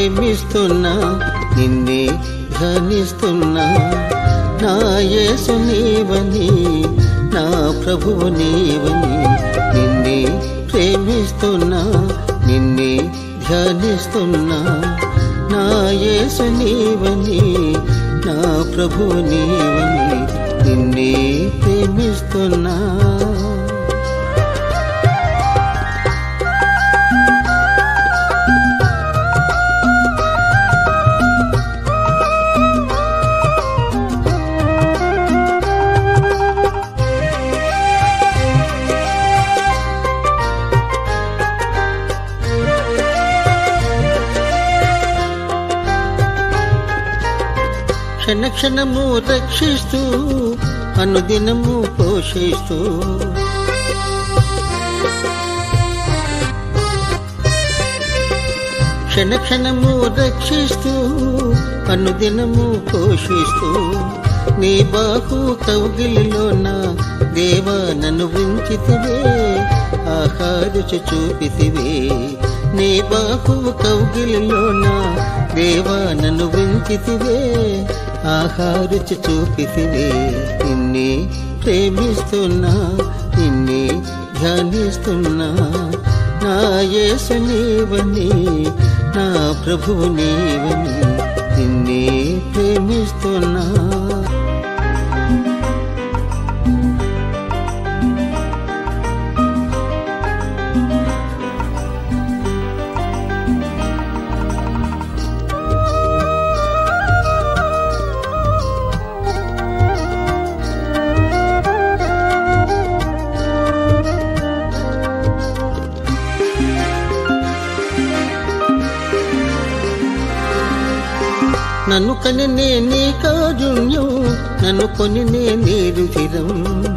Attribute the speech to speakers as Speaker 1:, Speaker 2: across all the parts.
Speaker 1: ప్రేమిస్తున్నా నిన్నే ధ్యానిస్తున్నా నా యేసు నీవని నా ప్రభువు నీవని నిన్నే ప్రేమిస్తున్నా నిన్నే ధ్యానిస్తున్నా నా యేసు నీవని నా ప్రభువు నీవని నిన్నే ప్రేమిస్తున్నా క్షణ క్షణము రక్షిస్తూ అనుదినము పోషిస్తూ క్షణ క్షణము రక్షిస్తూ అనుదినము పోషిస్తూ నీ బాహు కౌగిలిలోన దేవా నన్ను ఉంచితివే ఆహారుచు చూపితివే నీ బాహు కౌగిలిలోన దేవా నన్ను ఉంచితివే ఆహారుచు చూపితివే నిన్నే ప్రేమిస్తున్నా నిన్నే ధ్యానిస్తున్నా నా యేసు నీవని నా ప్రభువు నీవని నిన్నే ప్రేమిస్తున్నా నన్ను కని నే నీ కారుణ్యం నన్ను కొని నే నీ రుచిరం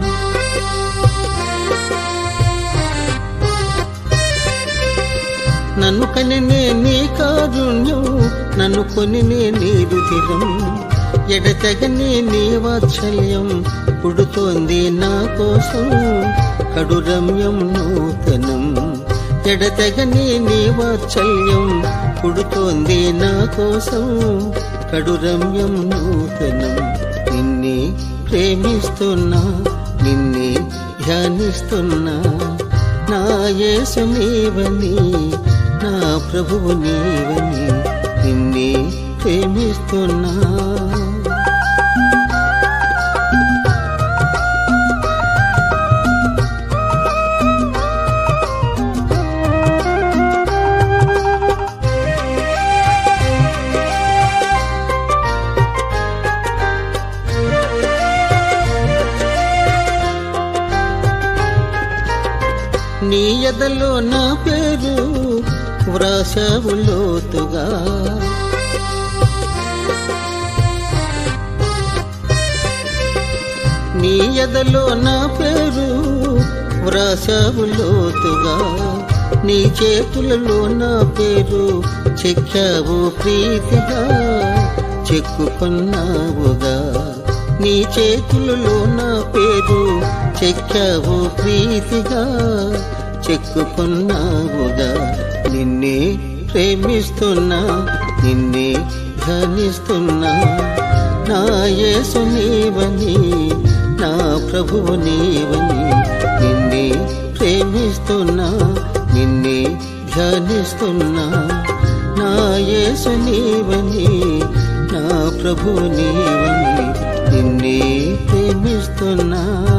Speaker 1: నన్ను కని నే నీ కారుణ్యం నన్ను కొని నే నీ రుచిరం ఎడతెగని నీ వాత్సల్యం పుడుతోంది నా కోసం కడు రమ్యం నూతనం ఎడతెగని నీ వాత్సల్యం పుడుతోంది నా కోసం కడు రమ్యం నూతనం నిన్నే ప్రేమిస్తున్నా నిన్నే ధ్యానిస్తున్నా నా యేసు నీవని నా ప్రభువు నీవని నిన్నే ప్రేమిస్తున్నా నీ ఎదలో నా పేరు వ్రాసావు లోతుగా నీ ఎదలో నా పేరు వ్రాసావు లోతుగా నీ చేతులలో నా పేరు చెక్కావు ప్రీతిగా చెక్కుకున్నావుగా నీ చేతులలో నా పేరు చెక్కావు ప్రీతిగా చెక్కుకున్నావుగా నిన్నే ప్రేమిస్తున్నా నిన్నే ధ్యానిస్తున్నా నా యేసు నీవని నా ప్రభువు నీవని నిన్నే ప్రేమిస్తున్నా నిన్నే ధ్యానిస్తున్నా నా యేసు నీవని నా ప్రభువు నీవని నిన్నే ప్రేమిస్తున్నా